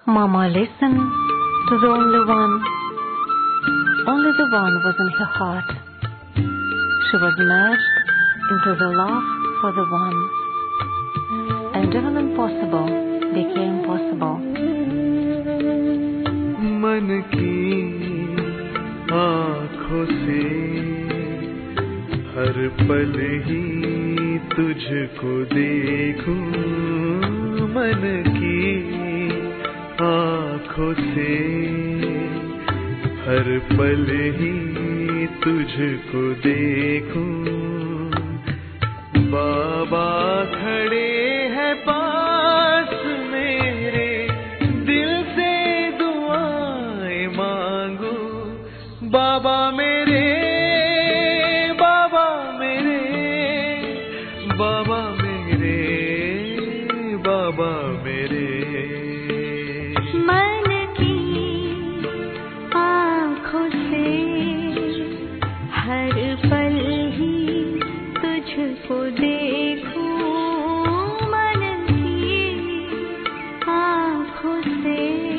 Mama listened to the only one. Only the one was in her heart. She was merged into the love for the one. And even impossible became possible. मन की आँखों से हर पल ही तुझको देखूं मन की आँखों से हर पल ही तुझको देखूं बाबा खड़े हैं पास मेरे दिल से दुआएं मांगू बाबा मेरे बाबा मेरे बाबा मेरे बाबा मेरे मन की आँखों से हर पल ही तुझको देखूं मन की आँखों से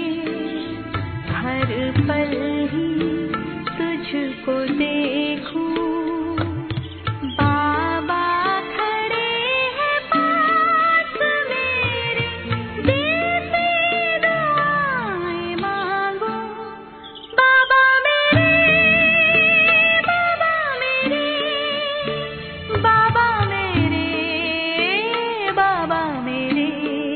हर पल ही तुझको देखूं बाबा खड़े हैं पास मेरे दिल से दुआएं मांगो बाबा मेरे बाबा मेरे बाबा मेरे बाबा मेरे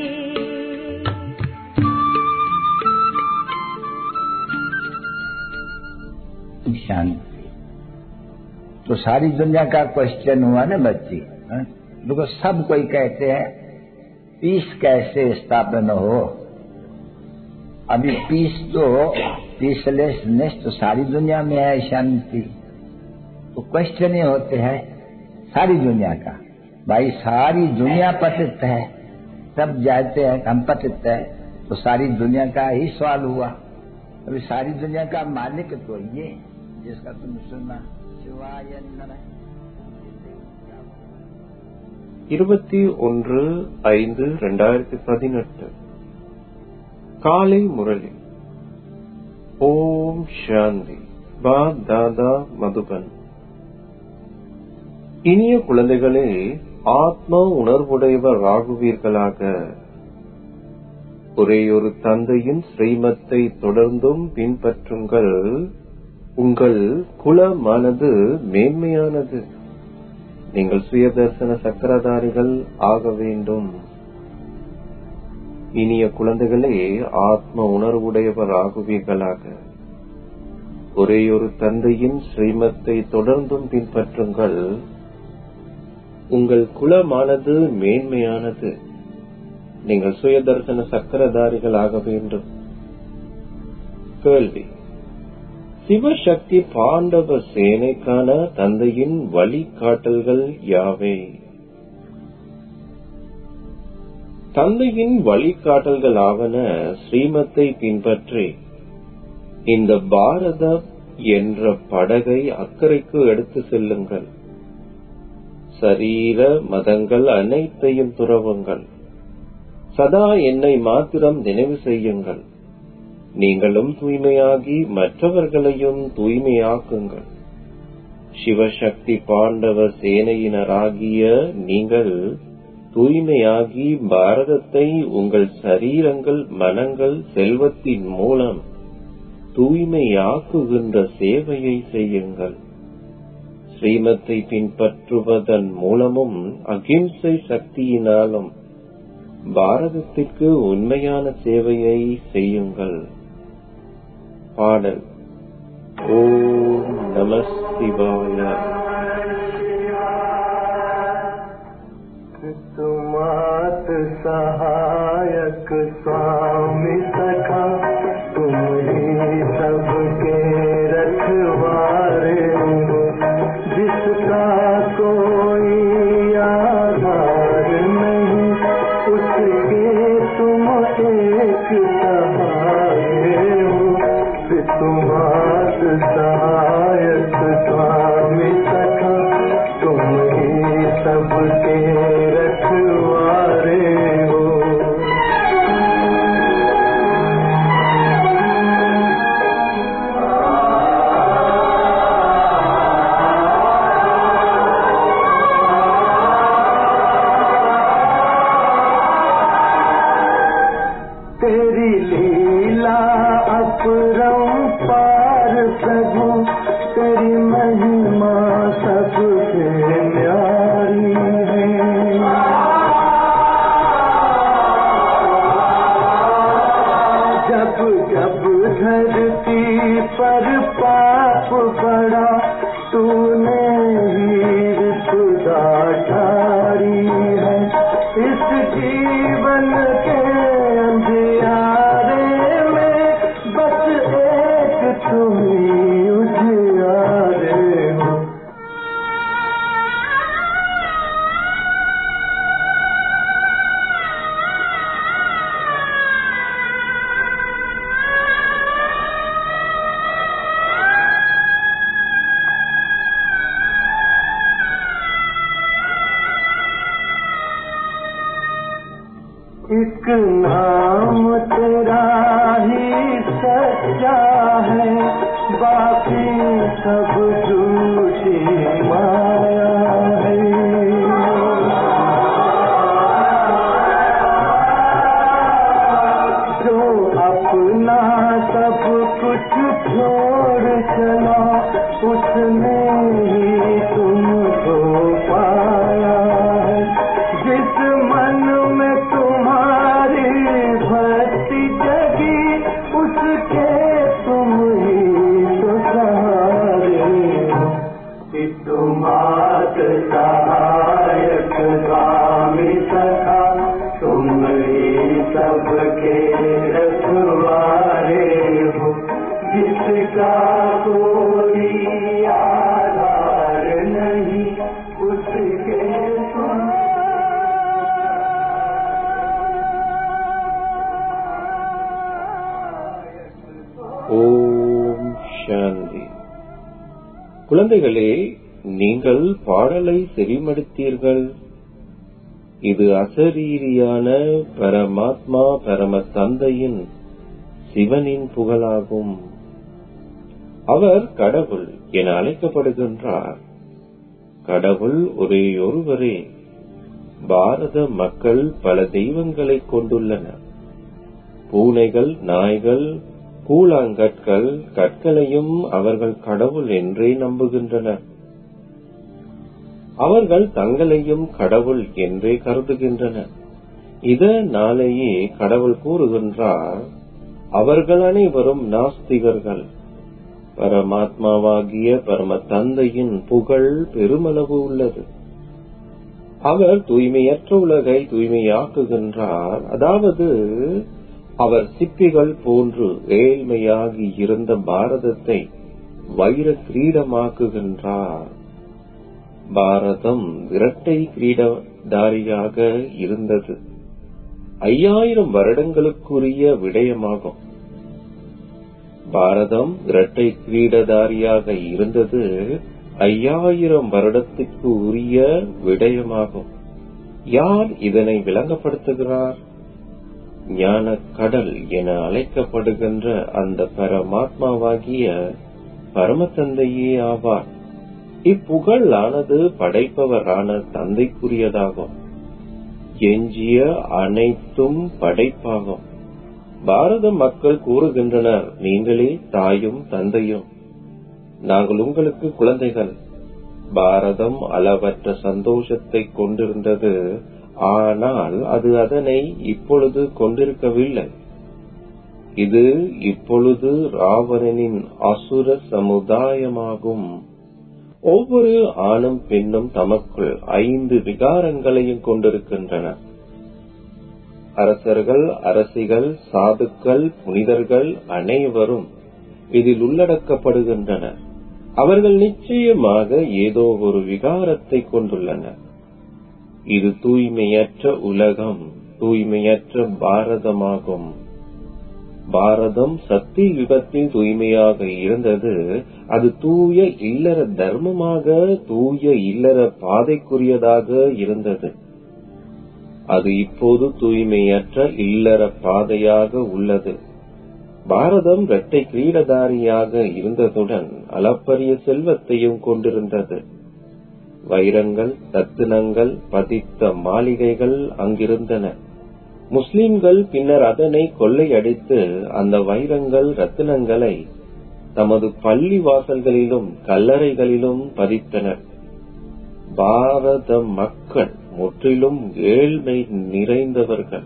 शांति तो सारी दुनिया का क्वेश्चन हुआ ना बच्ची हाँ? देखो सब कोई कहते हैं पीस कैसे स्थापन हो अभी पीस तो पीसलेसनेस तो सारी दुनिया में है शांति तो क्वेश्चन ये होते हैं सारी दुनिया का भाई सारी दुनिया पतित है सब जाते हैं हम पतित है तो सारी दुनिया का ही सवाल हुआ अभी सारी दुनिया का मालिक तो ये जिसका तुम सुना शिवाय नमः இருபத்தி ஒன்று ஐந்து ரெண்டாயிரத்தி பதினெட்டு காலை முரளி ஓம் சாந்தி பாப் தாதா மதுபன் இனிய குழந்தைகளே ஆத்ம உணர்வுடையவர் ஆகுவீர்களாக ஒரேயொரு தந்தையின் ஸ்ரீமத்தை தொடர்ந்தும் பின்பற்றுங்கள் உங்கள் குலமானது மேன்மையானது நீங்கள் சுயதர்சன சக்கரதாரிகள் ஆக வேண்டும் இனிய குழந்தைகளே ஆத்ம உணர்வுடையவர் ஆகுவீர்களாக ஒரேயொரு தந்தையின் ஸ்ரீமத்தை தொடர்ந்தும் பின்பற்றுங்கள் உங்கள் குலமானது மேன்மையானது நீங்கள் சுயதர்சன சக்கரதாரிகள் ஆக வேண்டும் கேள்வி சிவசக்தி பாண்டவ சேனைக்கான தந்தையின் வழிகாட்டல்கள் யாவை தந்தையின் வழிகாட்டல்கள் ஆவன ஸ்ரீமத்தை பின்பற்றி இந்த பாரத என்ற படகை அக்கறைக்கு எடுத்து செல்லுங்கள் சரீர மதங்கள் அனைத்தையும் துறவுங்கள் சதா என்னை மாத்திரம் நினைவு செய்யுங்கள் நீங்களும் தூய்மையாகி மற்றவர்களையும் தூய்மையாக்குங்கள் சிவசக்தி பாண்டவ சேனையினராகிய நீங்கள் தூய்மையாகி பாரதத்தை உங்கள் சரீரங்கள் மனங்கள் செல்வத்தின் மூலம் தூய்மையாக்குகின்ற சேவையை செய்யுங்கள் ஸ்ரீமத்தை பின்பற்றுவதன் மூலமும் அகிம்சை சக்தியினாலும் பாரதத்திற்கு உண்மையான சேவையை செய்யுங்கள் பாடல் ஓம் நம சிவாய तुमात सहायक स्वामी सखा तुम ही सबके रखवारे हो जिसका कोई आधार नहीं उसके तुम एक सहारे हो तुमात सहायक स्वामी सखा तुम ही सबके रखवारे हो तेरी लीला अपरंपार प्रभु तेरी महिमा सबसे न्यारी है जब जब धरती पर पाप पड़ा तूने हीर खुदा ठारी है इस जीवन के अंधियारे में बस एक तुम ही उजियारे हो एक नाम तेरा ही सच्चा है बाकी सब झूठी माया है जो अपना सब कुछ छोड़ चला उसने ही तुमको पाया है जिस मन में तुम्हारी भक्ति जगी उसके तुम ही तो सहारे हो कि तुम्हार सहायक स्वामी सखा तुम ही सबके रखवारे हो जिसका कोई आधार नहीं उसके ஓம் சாந்தி குழந்தைகளே நீங்கள் பாடலை செவிமடுத்தீர்கள் இது அசரீரியான பரமாத்மா பரம தந்தையின் சிவனின் புகழாகும் அவர் கடவுள் என அழைக்கப்படுகின்றார் கடவுள் ஒரே ஒருவரே பாரத மக்கள் பல தெய்வங்களை கொண்டுள்ளனர் பூனைகள் நாய்கள் கூழாங்கற்கள் கற்களையும் அவர்கள் கடவுள் என்றே நம்புகின்றனர் அவர்கள் தங்களையும் கடவுள் என்றே கருதுகின்றனர் இதனாலேயே கடவுள் கூறுகின்றார் அவர்கள் அனைவரும் நாஸ்திகர்கள் பரமாத்மாவாகிய பரம தந்தையின் புகழ் பெருமளவு உள்ளது அவர் தூய்மையற்ற உலகை தூய்மையாக்குகின்றார் அதாவது அவர் சிப்பிகள் போன்று ஏழ்மையாகி இருந்த பாரதத்தை வைர கிரீடமாக்குகின்றார் பாரதம் இரட்டை கிரீடதாரியாக இருந்தது ஐயாயிரம் வருடங்களுக்குரிய விடயமாகும் பாரதம் இரட்டை கிரீடதாரியாக இருந்தது ஐயாயிரம் வருடத்திற்கு உரிய விடயமாகும் யார் இதனை விளங்கப்படுத்துகிறார் ஞான கடல் என அழைக்கப்படுகின்ற அந்த பரமாத்மாவாகிய பரமதந்தையே ஆவார் இப்புகழானது படைப்பவரான தந்தைக்குரியதாகும் எஞ்சிய அனைத்தும் படைப்பாகும் பாரத மக்கள் கூறுகின்றனர் நீங்களே தாயும் தந்தையும் நாங்கள் உங்களுக்கு குழந்தைகள் பாரதம் அளவற்ற சந்தோஷத்தை கொண்டிருந்தது ஆனால் அது அதனை இப்பொழுது கொண்டிருக்கவில்லை இது இப்பொழுது ராவணனின் அசுர சமுதாயமாகும் ஒவ்வொரு ஆணும் பெண்ணும் தமக்குள் ஐந்து விகாரங்களையும் கொண்டிருக்கின்றனர் அரசர்கள் அரசிகள் சாதுக்கள் புனிதர்கள் அனைவரும் இதில் உள்ளடக்கப்படுகின்றனர் அவர்கள் நிச்சயமாக ஏதோ ஒரு விகாரத்தை கொண்டுள்ளனர் இது தூய்மையற்ற உலகம் தூய்மையற்ற பாரதமாகும் பாரதம் சக்தி யுகத்தில் தூய்மையாக இருந்தது அது தூய இல்லற தர்மமாக தூய இல்லற பாதைக்குரியதாக இருந்தது அது இப்போது தூய்மையற்ற இல்லற பாதையாக உள்ளது பாரதம் இரட்டை கிரீடதாரியாக இருந்ததுடன் அளப்பரிய செல்வத்தையும் கொண்டிருந்தது வைரங்கள் ரத்தினங்கள் பதித்த மாளிகைகள் அங்கிருந்தன முஸ்லிம்கள் பின்னர் அதனை கொள்ளையடித்து அந்த வைரங்கள் ரத்தினங்களை தமது பள்ளி வாசல்களிலும் கல்லறைகளிலும் பதித்தனர் பாரத மக்கள் முற்றிலும் ஏழ்மை நிறைந்தவர்கள்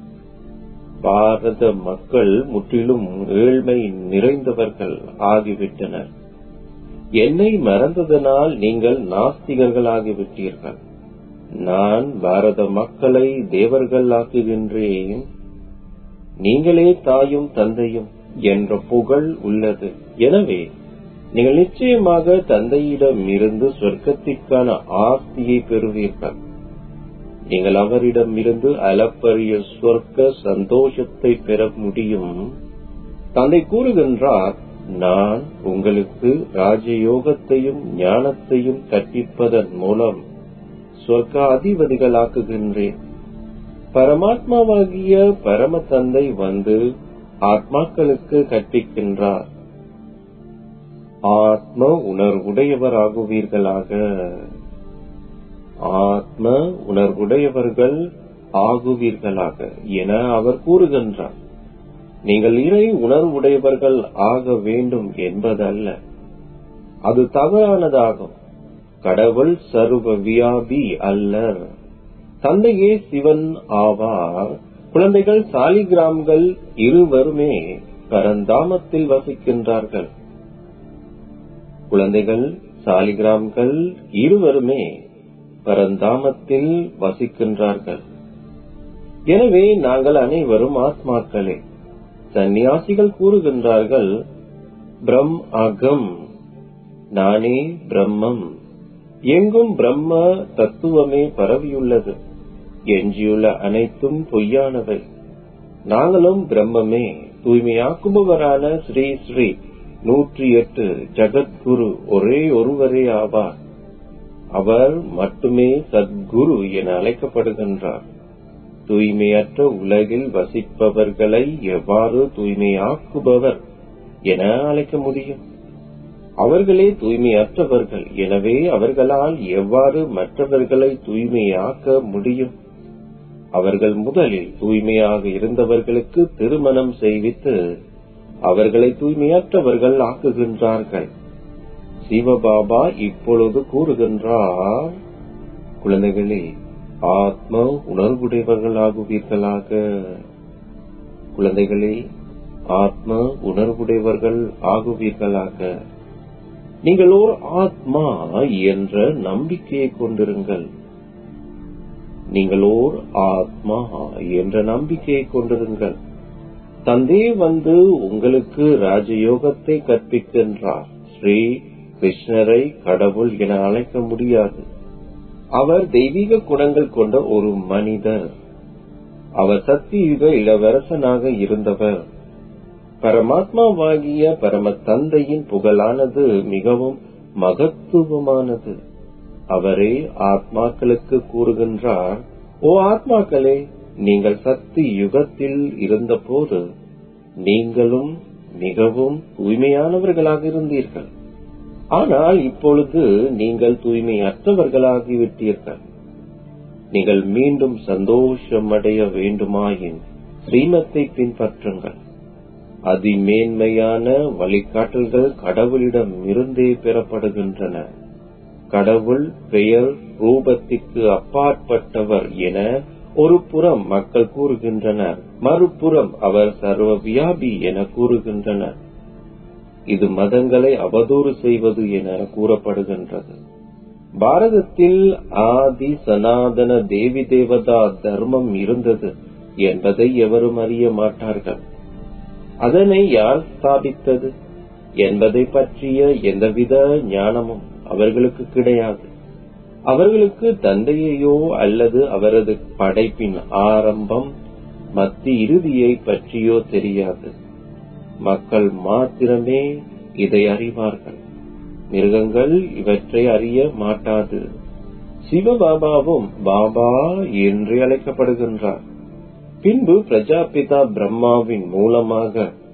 பாரத மக்கள் முற்றிலும் ஏழ்மை நிறைந்தவர்கள் ஆகிவிட்டனர் என்னை மறந்ததனால் நீங்கள் நாஸ்திகர்கள் ஆகிவிட்டீர்கள் நான் பாரத மக்களை தேவர்கள் ஆக்குகின்றேன் நீங்களே தாயும் தந்தையும் என்ற புகழ் உள்ளது எனவே நீங்கள் நிச்சயமாக தந்தையிடம் இருந்து சொர்க்கத்திற்கான ஆஸ்தியை பெறுவீர்கள் நீங்கள் அவரிடம் இருந்து அளப்பரிய சொர்க்க சந்தோஷத்தை பெற முடியும் தந்தை கூறுகின்றார் நான் உங்களுக்கு ராஜயோகத்தையும் ஞானத்தையும் கற்பிப்பதன் மூலம் சொர்க்க அதிபதிகளாக்குகின்றேன் பரமாத்மாவாகிய பரம தந்தை வந்து ஆத்மாக்களுக்கு கற்பிக்கின்றார் ஆத்ம உணர்வுடையவராகுவீர்களாக ஆத்ம உணர்வுடையவர்கள் ஆகுவீர்களாக என அவர் கூறுகின்றார் நீங்கள் இறை உணர்வுடையவர்கள் ஆக வேண்டும் என்பதல்ல அது தவறானதாகும் கடவுள் சர்வ வியாபி அல்லர் தந்தையே சிவன் ஆவார் குழந்தைகள் சாலிகிராம்கள் இருவருமே பரந்தாமத்தில் வசிக்கின்றார்கள் குழந்தைகள் சாலிகிராம்கள் இருவருமே பரந்தாமத்தில் வசிக்கின்றார்கள் எனவே நாங்கள் அனைவரும் ஆத்மாக்களே சந்நியாசிகள் கூறுகின்றார்கள் பிரம் அகம் நானே பிரம்மம் எங்கும் பிரம்ம தத்துவமே பரவியுள்ளது எஞ்சியுள்ள அனைத்தும் பொய்யானவை நாங்களும் பிரம்மமே தூய்மையாக்குபவரான ஸ்ரீ ஸ்ரீ நூற்றி எட்டு ஜகத்குரு ஒரே ஒருவரே ஆவார் அவர் மட்டுமே சத்குரு என அழைக்கப்படுகின்றார் தூய்மையற்ற உலகில் வசிப்பவர்களை எவ்வாறு தூய்மையாக்குபவர் என அழைக்க முடியும் அவர்களே தூய்மையற்றவர்கள் எனவே அவர்களால் எவ்வாறு மற்றவர்களை தூய்மையாக்க முடியும் அவர்கள் முதலில் தூய்மையாக இருந்தவர்களுக்கு திருமணம் செய்வித்து அவர்களை தூய்மையற்றவர்கள் ஆக்குகின்றார்கள் சிவபாபா இப்பொழுது கூறுகின்றார் குழந்தைகளே ஆத்ம உணர்வுடையவர்களாகுவீர்களாக குழந்தைகளே ஆத்ம உணர்வுடையவர்கள் ஆகுவீர்களாக நீங்கள் ஓர் ஆத்மா என்ற நம்பிக்கையை கொண்டிருங்கள் நீங்கள் ஓர் ஆத்மா என்ற நம்பிக்கையை கொண்டிருங்கள் தந்தே வந்து உங்களுக்கு ராஜயோகத்தை கற்பிக்கின்றார் ஸ்ரீ கிருஷ்ணரை கடவுள் என அழைக்க முடியாது அவர் தெய்வீக குணங்கள் கொண்ட ஒரு மனிதர் அவர் சத்தியுக இளவரசனாக இருந்தவர் பரமாத்மாவாகிய பரம தந்தையின் புகழானது மிகவும் மகத்துவமானது அவரே ஆத்மாக்களுக்கு கூறுகின்றார் ஓ ஆத்மாக்களே நீங்கள் சக்தி யுகத்தில் இருந்தபோது நீங்களும் மிகவும் தூய்மையானவர்களாக இருந்தீர்கள் ஆனால் இப்பொழுது நீங்கள் தூய்மையற்றவர்களாகிவிட்டீர்கள் நீங்கள் மீண்டும் சந்தோஷமடைய வேண்டுமாயின் ஸ்ரீமத்தை பின்பற்றுங்கள் அதிமேன்மையான வழிகாட்டல்கள் கடவுளிடம் இருந்தே பெறப்படுகின்றன கடவுள் பெயர் ரூபத்திற்கு அப்பாற்பட்டவர் என ஒரு புறம் மக்கள் கூறுகின்றனர் மறுபுறம் அவர் சர்வ வியாபி என கூறுகின்றனர் இது மதங்களை அவதூறு செய்வது என கூறப்படுகின்றது பாரதத்தில் ஆதி சனாதன தேவி தேவதா தர்மம் இருந்தது என்பதை எவரும் அறிய மாட்டார்கள் அதனை யார் ஸ்தாபித்தது என்பதை பற்றிய எந்தவித ஞானமும் அவர்களுக்கு கிடையாது அவர்களுக்கு தந்தையையோ அல்லது அவரது படைப்பின் ஆரம்பம் மத்தி இறுதியை பற்றியோ தெரியாது மக்கள் மாத்திரமே இதை அறிவார்கள் மிருகங்கள் இவற்றை அறிய மாட்டாது சிவபாபாவும் பாபா என்று அழைக்கப்படுகின்றார் பின்பு பிரஜாபிதா பிரம்மாவின் மூலமாக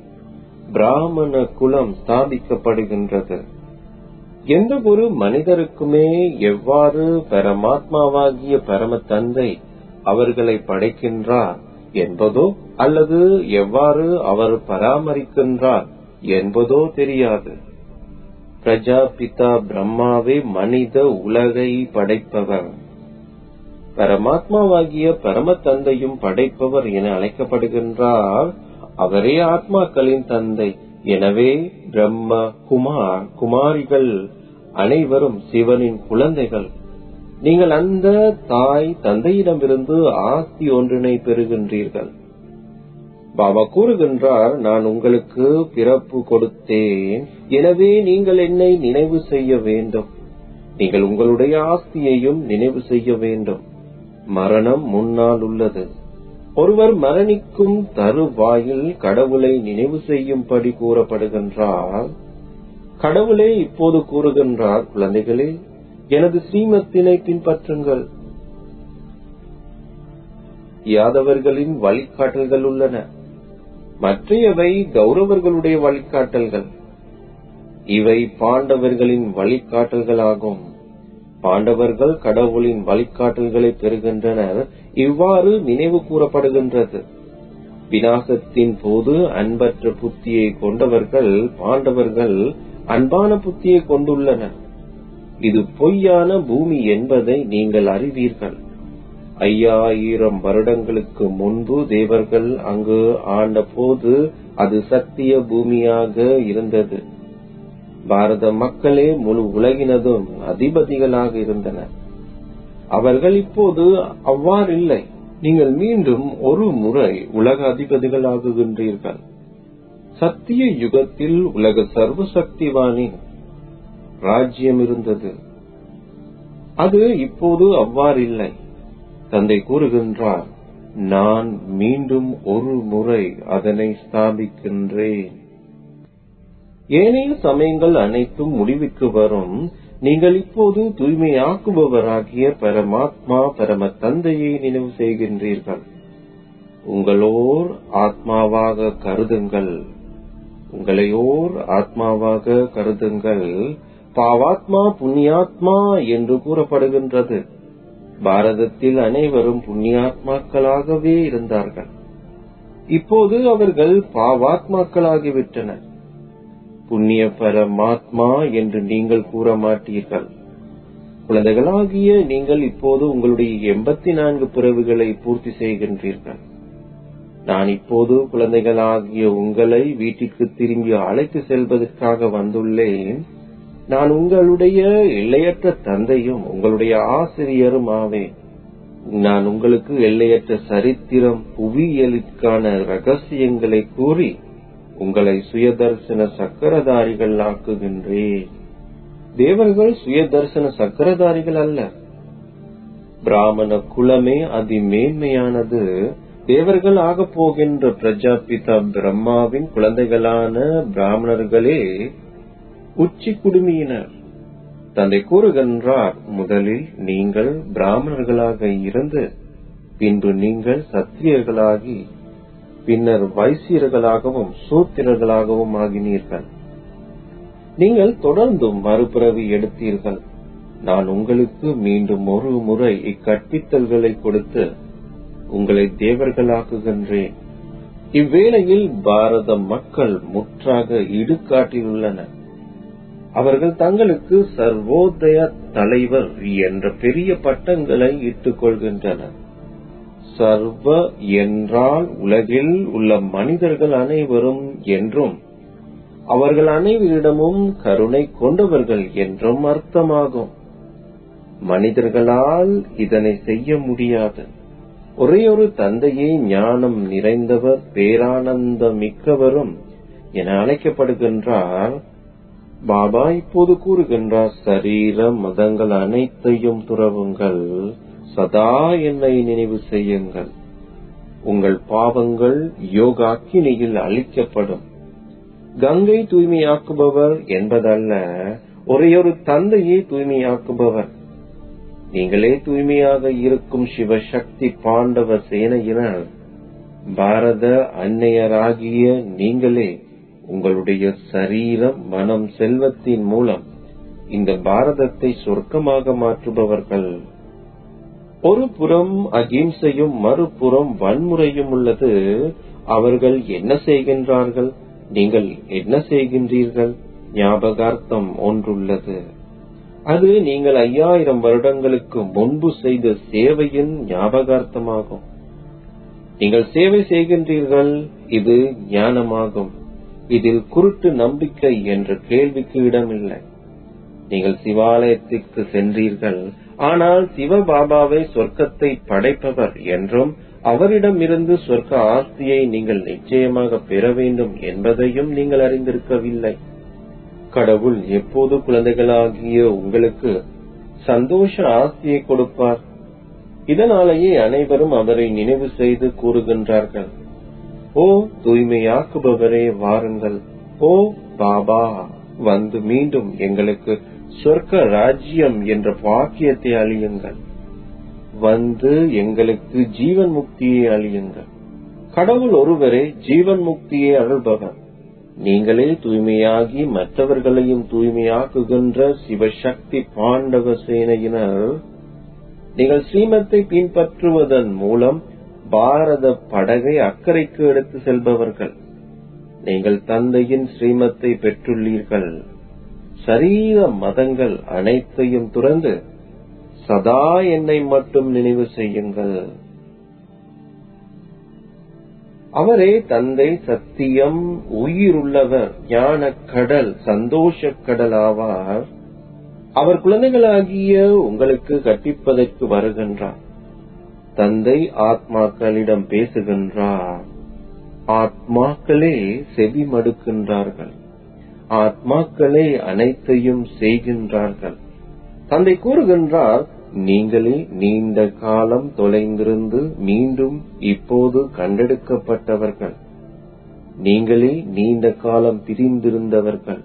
பிராமண குலம் ஸ்தாபிக்கப்படுகின்றது எந்த ஒரு மனிதருக்குமே எவ்வாறு பரமாத்மாவாகிய பரம தந்தை அவர்களை படைக்கின்றார் என்பதோ அல்லது எவ்வாறு அவர் பராமரிக்கின்றார் என்பதோ தெரியாது பிரஜாபிதா பிரம்மாவே மனித உலகை படைப்பவர் பரமாத்மாவாகிய பரம தந்தையும் படைப்பவர் என அழைக்கப்படுகின்றார் அவரே ஆத்மாக்களின் தந்தை எனவே பிரம்ம குமார் குமாரிகள் அனைவரும் சிவனின் குழந்தைகள் நீங்கள் அந்த தாய் தந்தையிடமிருந்து ஆஸ்தி ஒன்றினை பெறுகின்றீர்கள் பாபா கூறுகின்றார் நான் உங்களுக்கு பிறப்பு கொடுத்தேன் எனவே நீங்கள் என்னை நினைவு செய்ய வேண்டும் நீங்கள் உங்களுடைய ஆஸ்தியையும் நினைவு செய்ய வேண்டும் மரணம் முன்னால் உள்ளது ஒருவர் மரணிக்கும் தருவாயில் கடவுளை நினைவு செய்யும்படி கூறப்படுகின்றார் கடவுளே இப்போது கூறுகின்றார் குழந்தைகளே எனது ஸ்ரீமத்தினை பின்பற்றுங்கள் யாதவர்களின் வழிகாட்டல்கள் உள்ளன மற்றையவை கௌரவர்களுடைய வழிகாட்டல்கள் இவை பாண்டவர்களின் வழிகாட்டல்களாகும் பாண்டவர்கள் கடவுளின் வழிகாட்டல்களை பெறுகின்றனர் இவ்வாறு நினைவு கூறப்படுகின்றது விநாசத்தின் போது அன்பற்ற புத்தியை கொண்டவர்கள் பாண்டவர்கள் அன்பான புத்தியை கொண்டுள்ளனர் இது பொய்யான பூமி என்பதை நீங்கள் அறிவீர்கள் ஐயாயிரம் வருடங்களுக்கு முன்பு தேவர்கள் அங்கு ஆண்ட போது அது சத்திய பூமியாக இருந்தது பாரத மக்களே முழு உலகினதும் அதிபதிகளாக இருந்தனர் அவர்கள் இப்போது அவ்வாறில்லை நீங்கள் மீண்டும் ஒரு முறை உலக அதிபதிகளாகுகின்றீர்கள் சத்திய யுகத்தில் உலக சர்வசக்திவானின் ராஜ்யம் இருந்தது அது இப்போது அவ்வாறில்லை தந்தை கூறுகின்றார் நான் மீண்டும் ஒரு முறை அதனை ஸ்தாபிக்கின்றேன் ஏனைய சமயங்கள் அனைத்தும் முடிவுக்கு வரும் நீங்கள் இப்போது தூய்மையாக்குபவராகிய பரமாத்மா பரம தந்தையை நினைவு செய்கின்றீர்கள் உங்களோர் ஆத்மாவாக கருதுங்கள் உங்களையோர் ஆத்மாவாக கருதுங்கள் பாவாத்மா புண்ணியாத்மா என்று கூறப்படுகின்றது பாரதத்தில் அனைவரும் புண்ணியாத்மாக்களாகவே இருந்தார்கள் இப்போது அவர்கள் பாவாத்மாக்களாகிவிட்டனர் புண்ணிய பரமாத்மா என்று நீங்கள் கூற மாட்டீர்கள் குழந்தைகளாகிய நீங்கள் இப்போது உங்களுடைய எண்பத்தி நான்கு பிறவுகளை பூர்த்தி செய்கின்றீர்கள் நான் இப்போது குழந்தைகளாகிய உங்களை வீட்டிற்கு திரும்பி அழைத்து செல்வதற்காக வந்துள்ளேன் நான் உங்களுடைய எல்லையற்ற தந்தையும் உங்களுடைய ஆசிரியரும் ஆவேன் நான் உங்களுக்கு எல்லையற்ற சரித்திரம் புவியியலுக்கான ரகசியங்களை கூறி உங்களை சுயதர்சன சக்கரதாரிகள் ஆக்குகின்றேன் தேவர்கள் சுயதர்சன சக்கரதாரிகள் அல்ல பிராமண குலமே அதி மேன்மையானது தேவர்கள் ஆகப் போகின்ற பிரஜாபிதா பிரம்மாவின் குழந்தைகளான பிராமணர்களே உச்சி குடுமியினர் தந்தை கூறுகின்றார் முதலில் நீங்கள் பிராமணர்களாக இருந்து பின்பு நீங்கள் சத்திரியர்களாகி பின்னர் வைசியர்களாகவும் சூத்திரர்களாகவும் ஆகினீர்கள் நீங்கள் தொடர்ந்தும் மறுபிறவி எடுத்தீர்கள் நான் உங்களுக்கு மீண்டும் ஒரு முறை இக்கற்பித்தல்களை கொடுத்து உங்களை தேவர்களாக்குகின்றேன் இவ்வேளையில் பாரத மக்கள் முற்றாக இடுகாட்டிலுள்ளனர் அவர்கள் தங்களுக்கு சர்வோதய தலைவர் என்ற பெரிய பட்டங்களை இட்டுக் கொள்கின்றனர் சர்வ என்றால் உலகில் உள்ள மனிதர்கள் அனைவரும் என்றும் அவர்கள் அனைவரிடமும் கருணை கொண்டவர்கள் என்றும் அர்த்தமாகும் மனிதர்களால் இதனை செய்ய முடியாது ஒரே ஒரு தந்தையே ஞானம் நிறைந்தவர் பேரானந்த மிக்கவரும் என அழைக்கப்படுகின்றார் பாபா இப்போது கூறுகின்றார் சரீர மதங்கள் அனைத்தையும் துறவுங்கள் சதா என்னை நினைவு செய்யுங்கள் உங்கள் பாவங்கள் யோகா அக்கினியில் அழிக்கப்படும் கங்கை தூய்மையாக்குபவர் என்பதல்ல ஒரேயொரு தந்தையே தூய்மையாக்குபவர் நீங்களே தூய்மையாக இருக்கும் சிவசக்தி பாண்டவ சேனையினர் பாரத அன்னையராகிய நீங்களே உங்களுடைய சரீரம் மனம் செல்வத்தின் மூலம் இந்த பாரதத்தை சொர்க்கமாக மாற்றுபவர்கள் ஒரு புறம் அகிம்சையும் மறுபுறம் வன்முறையும் உள்ளது அவர்கள் என்ன செய்கின்றார்கள் நீங்கள் என்ன செய்கின்றீர்கள் ஞாபகார்த்தம் ஒன்றுள்ளது அது நீங்கள் ஐயாயிரம் வருடங்களுக்கு முன்பு செய்த சேவையின் ஞாபகார்த்தமாகும் நீங்கள் சேவை செய்கின்றீர்கள் இது ஞானமாகும் இதில் குருட்டு நம்பிக்கை என்ற கேள்விக்கு இடமில்லை நீங்கள் சிவாலயத்திற்கு சென்றீர்கள் ஆனால் சிவபாபாவை சொர்க்கத்தை படைப்பவர் என்றும் அவரிடமிருந்து சொர்க்க ஆஸ்தியை நீங்கள் நிச்சயமாக பெற வேண்டும் என்பதையும் நீங்கள் அறிந்திருக்கவில்லை கடவுள் எப்போது குழந்தைகளாகிய உங்களுக்கு சந்தோஷ ஆஸ்தியை கொடுப்பார் இதனாலேயே அனைவரும் அவரை நினைவு செய்து கூறுகின்றார்கள் ஓ தூய்மையாக்குபவரே வாருங்கள் ஓ பாபா வந்து மீண்டும் எங்களுக்கு சொர்க்க ராஜ்யம் என்ற பாக்கியத்தை அழியுங்கள் வந்து எங்களுக்கு ஜீவன் முக்தியை அழியுங்கள் கடவுள் ஒருவரே ஜீவன் முக்தியை அருள்பவர் நீங்களே தூய்மையாகி மற்றவர்களையும் தூய்மையாக்குகின்ற சிவசக்தி பாண்டவ சேனையினர் நீங்கள் ஸ்ரீமத்தை பின்பற்றுவதன் மூலம் பாரத படகை அக்கறைக்கு எடுத்து செல்பவர்கள் நீங்கள் தந்தையின் ஸ்ரீமத்தை பெற்றுள்ளீர்கள் சரீர மதங்கள் அனைத்தையும் துறந்து சதா என்னை மட்டும் நினைவு செய்யுங்கள் அவரே தந்தை சத்தியம் உயிருள்ளவர் ஞான கடல் சந்தோஷ கடல் ஆவார் அவர் குழந்தைகளாகிய உங்களுக்கு கற்பிப்பதற்கு வருகின்றார் தந்தை ஆத்மாக்களிடம் பேசுகின்றார் ஆத்மாக்களே செவி மடுக்கின்றார்கள் ஆத்மாக்களே அனைத்தையும் செய்கின்றார்கள் தந்தை கூறுகின்றார் நீங்களே நீண்ட காலம் தொலைந்திருந்து மீண்டும் இப்போது கண்டெடுக்கப்பட்டவர்கள் நீங்களே நீண்ட காலம் பிரிந்திருந்தவர்கள்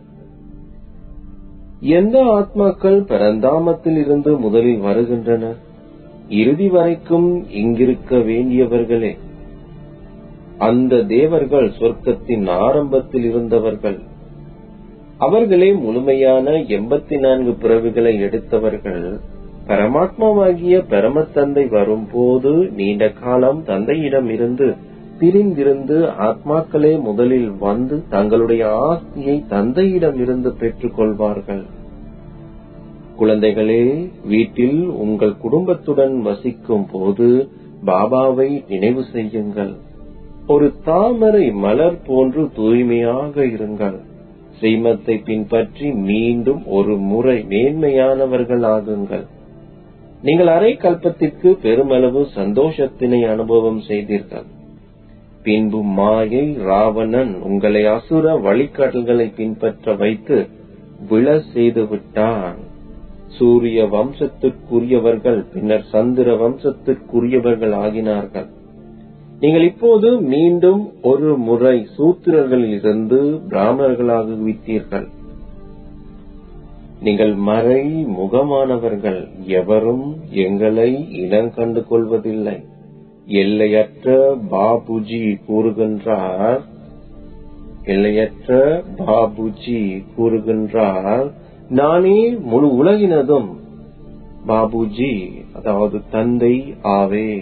எந்த ஆத்மாக்கள் பரந்தாமத்தில் இருந்து முதலில் வருகின்றன இறுதி வரைக்கும் இங்கிருக்க வேண்டியவர்களே அந்த தேவர்கள் சொர்க்கத்தின் ஆரம்பத்தில் இருந்தவர்கள் அவர்களே முழுமையான எண்பத்தி நான்கு பிறவிகளை எடுத்தவர்கள் பரமாத்மாவாகிய பரமத்தந்தை வரும்போது நீண்ட காலம் தந்தையிடம் இருந்து பிரிந்திருந்து ஆத்மாக்களே முதலில் வந்து தங்களுடைய ஆஸ்தியை தந்தையிடம் இருந்து பெற்றுக் கொள்வார்கள் குழந்தைகளே வீட்டில் உங்கள் குடும்பத்துடன் வசிக்கும் போது பாபாவை நினைவு செய்யுங்கள் ஒரு தாமரை மலர் போன்று தூய்மையாக இருங்கள் ஸ்ரீமத்தை பின்பற்றி மீண்டும் ஒரு முறை மேன்மையானவர்கள் ஆகுங்கள் நீங்கள் அரை கல்பத்திற்கு பெருமளவு சந்தோஷத்தினை அனுபவம் செய்தீர்கள் பின்பு மாயை ராவணன் உங்களை அசுர வழிகாட்டல்களை பின்பற்ற வைத்து விழ செய்து விட்டான் சூரிய வம்சத்திற்குரியவர்கள் பின்னர் சந்திர வம்சத்திற்குரியவர்கள் ஆகினார்கள் நீங்கள் இப்போது மீண்டும் ஒரு முறை சூத்திரர்களில் இருந்து பிராமணர்களாக விட்டீர்கள் நீங்கள் மறை முகமானவர்கள் எவரும் எங்களை இனம் கண்டு கொள்வதில்லை எல்லையற்ற பாபுஜி கூறுகின்றார் எல்லையற்ற பாபுஜி கூறுகின்றார் நானே முழு உலகினதும் பாபுஜி அதாவது தந்தை ஆவேன்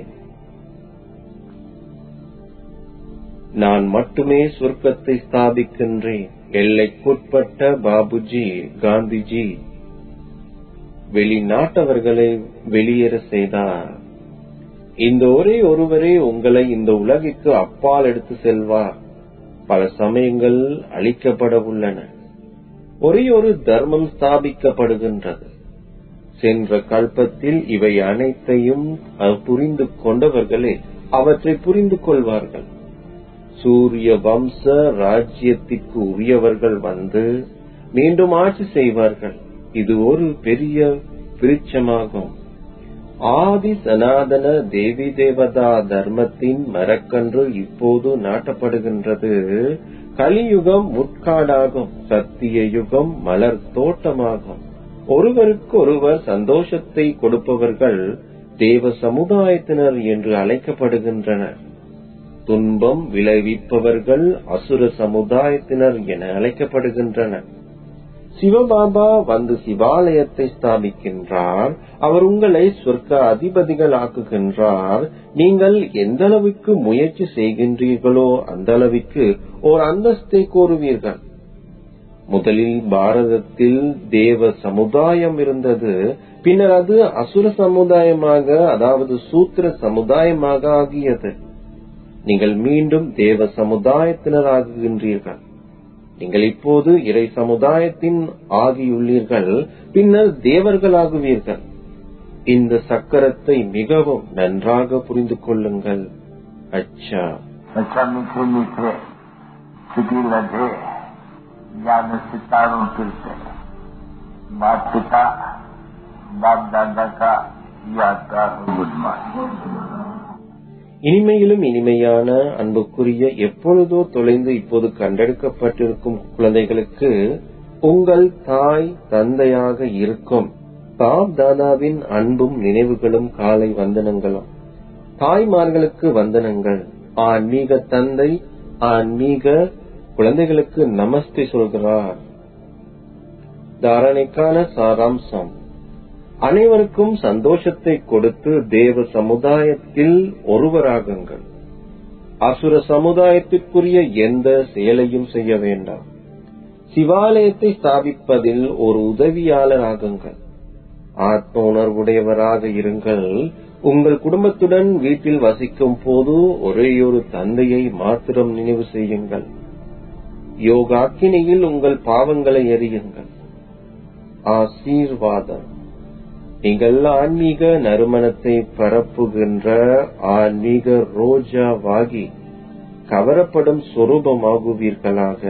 நான் மட்டுமே சொர்க்கத்தை ஸ்தாபிக்கின்றேன் எல்லைக்குட்பட்ட பாபுஜி காந்திஜி வெளிநாட்டவர்களை வெளியேற செய்தார் இந்த ஒரே ஒருவரே உங்களை இந்த உலகிற்கு அப்பால் எடுத்து செல்வார் பல சமயங்கள் அளிக்கப்பட உள்ளன ஒரே ஒரு தர்மம் ஸ்தாபிக்கப்படுகின்றது சென்ற கல்பத்தில் இவை அனைத்தையும் புரிந்து கொண்டவர்களே அவற்றை புரிந்து கொள்வார்கள் சூரிய வம்ச ராஜ்யத்திற்கு உரியவர்கள் வந்து மீண்டும் ஆட்சி செய்வார்கள் இது ஒரு பெரிய விருட்சமாகும் ஆதி சனாதன தேவி தேவதா தர்மத்தின் மரக்கன்று இப்போது நாட்டப்படுகின்றது கலியுகம் முட்காடாகும் சத்திய யுகம் மலர் தோட்டமாகும் ஒருவருக்கு ஒருவர் சந்தோஷத்தை கொடுப்பவர்கள் தேவ சமுதாயத்தினர் என்று அழைக்கப்படுகின்றனர் துன்பம் விளைவிப்பவர்கள் அசுர சமுதாயத்தினர் என அழைக்கப்படுகின்றனர் சிவபாபா வந்து சிவாலயத்தை ஸ்தாபிக்கின்றார் அவர் உங்களை சொர்க்க அதிபதிகள் ஆக்குகின்றார் நீங்கள் எந்த அளவுக்கு முயற்சி செய்கின்றீர்களோ அந்த அளவுக்கு ஓர் அந்தஸ்தை கோருவீர்கள் முதலில் பாரதத்தில் தேவ சமுதாயம் இருந்தது பின்னர் அது அசுர சமுதாயமாக அதாவது சூத்திர சமுதாயமாக ஆகியது நீங்கள் மீண்டும் தேவ சமுதாயத்தினராகுகின்றீர்கள் நீங்கள் இப்போது இறை சமுதாயத்தின் ஆகியுள்ளீர்கள் பின்னர் தேவர்களாகுவீர்கள் இந்த சக்கரத்தை மிகவும் நன்றாக புரிந்து கொள்ளுங்கள் அச்சா अच्छा मीठे मीठे सिटी लगे ज्ञान सितारों फिरते माता पिता बाप दादा का याद का गुड मॉर्निंग இனிமையிலும் இனிமையான அன்புக்குரிய எப்பொழுதோ தொலைந்து இப்போது கண்டெடுக்கப்பட்டிருக்கும் குழந்தைகளுக்கு உங்கள் தாய் தந்தையாக இருக்கும் பாப் தாதாவின் அன்பும் நினைவுகளும் காலை வந்தனங்களும் தாய்மார்களுக்கு வந்தனங்கள் ஆன்மீக தந்தை ஆன்மீக குழந்தைகளுக்கு நமஸ்தே சொல்கிறார் தாரணைக்கான சாராம்சம் அனைவருக்கும் சந்தோஷத்தை கொடுத்து தேவ சமுதாயத்தில் ஒருவராகுங்கள் அசுர சமுதாயத்திற்குரிய எந்த செயலையும் செய்ய வேண்டாம் சிவாலயத்தை ஸ்தாபிப்பதில் ஒரு உதவியாளர் ஆகுங்கள் ஆத்ம உணர்வுடையவராக இருங்கள் உங்கள் குடும்பத்துடன் வீட்டில் வசிக்கும் போது ஒரேயொரு தந்தையை மாத்திரம் நினைவு செய்யுங்கள் யோகாக்கினியில் உங்கள் பாவங்களை எறியுங்கள் ஆசீர்வாதம் நீங்கள் ஆன்மீக நறுமணத்தை பரப்புகின்ற ஆன்மீக ரோஜாவாகி கவரப்படும் சொரூபமாகுவீர்களாக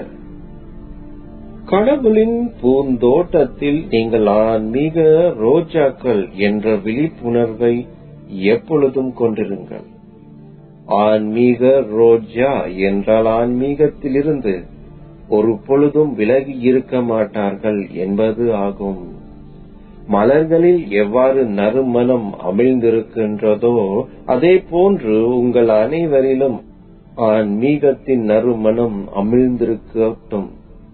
கடவுளின் பூந்தோட்டத்தில் நீங்கள் ஆன்மீக ரோஜாக்கள் என்ற விழிப்புணர்வை எப்பொழுதும் கொண்டிருங்கள் ஆன்மீக ரோஜா என்றால் ஆன்மீகத்திலிருந்து ஒரு பொழுதும் விலகி இருக்க மாட்டார்கள் என்பது ஆகும் மலர்களில் எவ்வாறு நறுமணம் அமிழ்ந்திருக்கின்றதோ அதே போன்று உங்கள் அனைவரிலும் ஆன்மீகத்தின் நறுமணம் அமிழ்ந்திருக்கட்டும்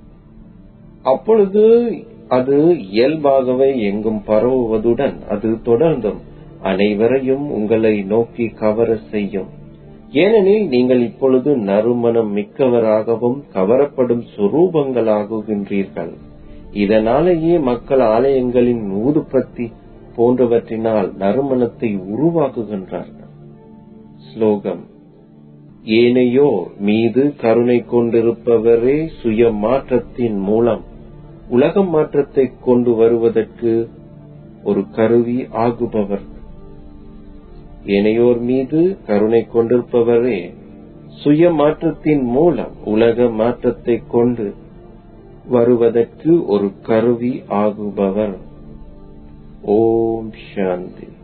அப்பொழுது அது இயல்பாகவே எங்கும் பரவுவதுடன் அது தொடர்ந்தும் அனைவரையும் உங்களை நோக்கி கவர செய்யும் ஏனெனில் நீங்கள் இப்பொழுது நறுமணம் மிக்கவராகவும் கவரப்படும் சுரூபங்களாகுகின்றீர்கள் இதனாலேயே மக்கள் ஆலயங்களின் ஊதுபத்தி போன்றவற்றினால் நறுமணத்தை உருவாக்குகின்றார்கள் ஸ்லோகம் ஏனையோ மீது கருணை கொண்டிருப்பவரே சுய மாற்றத்தின் மூலம் உலக மாற்றத்தை கொண்டு வருவதற்கு ஒரு கருவி ஆகுபவர் ஏனையோர் மீது கருணை கொண்டிருப்பவரே சுய மாற்றத்தின் மூலம் உலக மாற்றத்தை கொண்டு வருவதற்கு ஒரு கருவி ஆகுபவர் ஓம் சாந்தி